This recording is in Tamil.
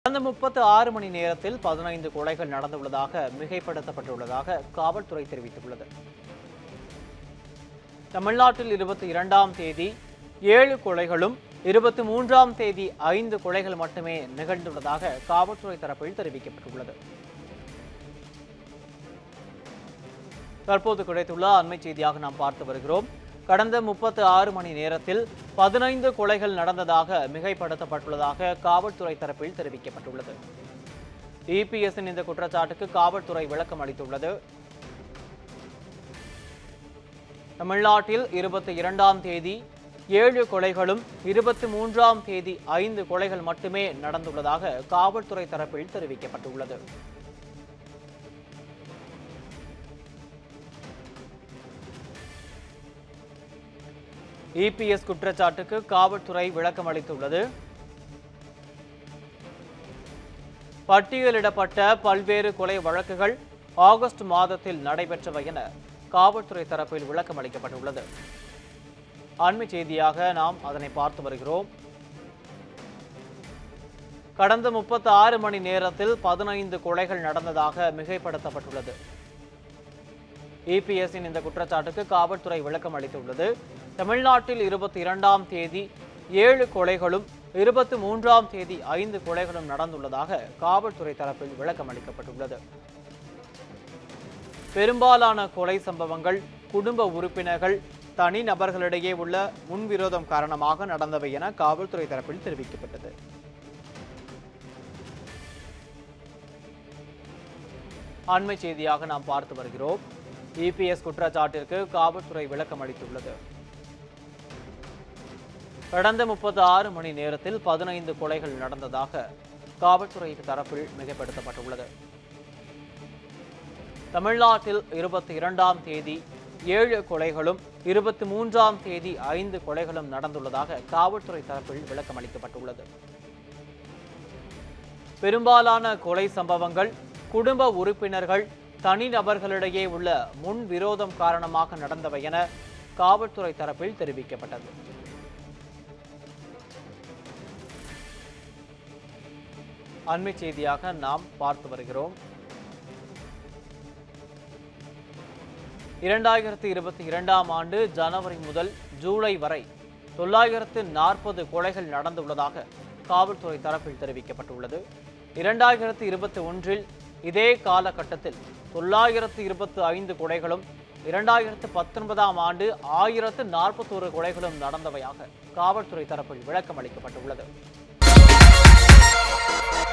கடந்த முப்பத்து ஆறு மணி நேரத்தில் பதினைந்து கொலைகள் நடந்துள்ளதாக மிகைப்படுத்தப்பட்டுள்ளதாக காவல்துறை தெரிவித்துள்ளது தமிழ்நாட்டில் இருபத்தி இரண்டாம் தேதி ஏழு கொலைகளும் இருபத்தி மூன்றாம் தேதி ஐந்து கொலைகள் மட்டுமே நிகழ்ந்துள்ளதாக காவல்துறை தரப்பில் தெரிவிக்கப்பட்டுள்ளது தற்போது கிடைத்துள்ள அண்மை செய்தியாக நாம் பார்த்து வருகிறோம் கடந்த முப்பத்து ஆறு மணி நேரத்தில் பதினைந்து கொலைகள் நடந்ததாக மிகைப்படுத்தப்பட்டுள்ளதாக காவல்துறை தரப்பில் தெரிவிக்கப்பட்டுள்ளது இபிஎஸ்ஸின் இந்த குற்றச்சாட்டுக்கு காவல்துறை விளக்கம் அளித்துள்ளது தமிழ்நாட்டில் இருபத்தி இரண்டாம் தேதி ஏழு கொலைகளும் இருபத்தி மூன்றாம் தேதி ஐந்து கொலைகள் மட்டுமே நடந்துள்ளதாக காவல்துறை தரப்பில் தெரிவிக்கப்பட்டுள்ளது இபிஎஸ் குற்றச்சாட்டுக்கு காவல்துறை விளக்கம் அளித்துள்ளது பட்டியலிடப்பட்ட பல்வேறு கொலை வழக்குகள் ஆகஸ்ட் மாதத்தில் நடைபெற்றவை என காவல்துறை தரப்பில் விளக்கம் அளிக்கப்பட்டுள்ளது அண்மை செய்தியாக நாம் அதனை பார்த்து வருகிறோம் கடந்த முப்பத்தி ஆறு மணி நேரத்தில் பதினைந்து கொலைகள் நடந்ததாக மிகைப்படுத்தப்பட்டுள்ளது இபிஎஸ்ஸின் இந்த குற்றச்சாட்டுக்கு காவல்துறை விளக்கம் அளித்துள்ளது தமிழ்நாட்டில் இருபத்தி இரண்டாம் தேதி ஏழு கொலைகளும் இருபத்தி மூன்றாம் தேதி ஐந்து கொலைகளும் நடந்துள்ளதாக காவல்துறை தரப்பில் விளக்கம் அளிக்கப்பட்டுள்ளது பெரும்பாலான கொலை சம்பவங்கள் குடும்ப உறுப்பினர்கள் தனிநபர்களிடையே உள்ள முன்விரோதம் காரணமாக நடந்தவை என காவல்துறை தரப்பில் தெரிவிக்கப்பட்டது அண்மை செய்தியாக நாம் பார்த்து வருகிறோம் இபிஎஸ் குற்றச்சாட்டிற்கு காவல்துறை விளக்கம் அளித்துள்ளது கடந்த முப்பத்தி ஆறு மணி நேரத்தில் பதினைந்து கொலைகள் நடந்ததாக காவல்துறை தரப்பில் மிகைப்படுத்தப்பட்டுள்ளது தமிழ்நாட்டில் இருபத்தி இரண்டாம் தேதி ஏழு கொலைகளும் இருபத்தி மூன்றாம் தேதி ஐந்து கொலைகளும் நடந்துள்ளதாக காவல்துறை தரப்பில் விளக்கம் அளிக்கப்பட்டுள்ளது பெரும்பாலான கொலை சம்பவங்கள் குடும்ப உறுப்பினர்கள் தனிநபர்களிடையே உள்ள முன் விரோதம் காரணமாக நடந்தவை என காவல்துறை தரப்பில் தெரிவிக்கப்பட்டது அண்மை செய்தியாக நாம் பார்த்து வருகிறோம் இரண்டாயிரத்தி இருபத்தி இரண்டாம் ஆண்டு ஜனவரி முதல் ஜூலை வரை தொள்ளாயிரத்து நாற்பது கொலைகள் நடந்துள்ளதாக காவல்துறை தரப்பில் தெரிவிக்கப்பட்டுள்ளது இரண்டாயிரத்தி இருபத்தி ஒன்றில் இதே காலகட்டத்தில் தொள்ளாயிரத்து இருபத்தி ஐந்து கொலைகளும் இரண்டாயிரத்து பத்தொன்பதாம் ஆண்டு ஆயிரத்து நாற்பத்தோரு கொலைகளும் நடந்தவையாக காவல்துறை தரப்பில் விளக்கம் அளிக்கப்பட்டுள்ளது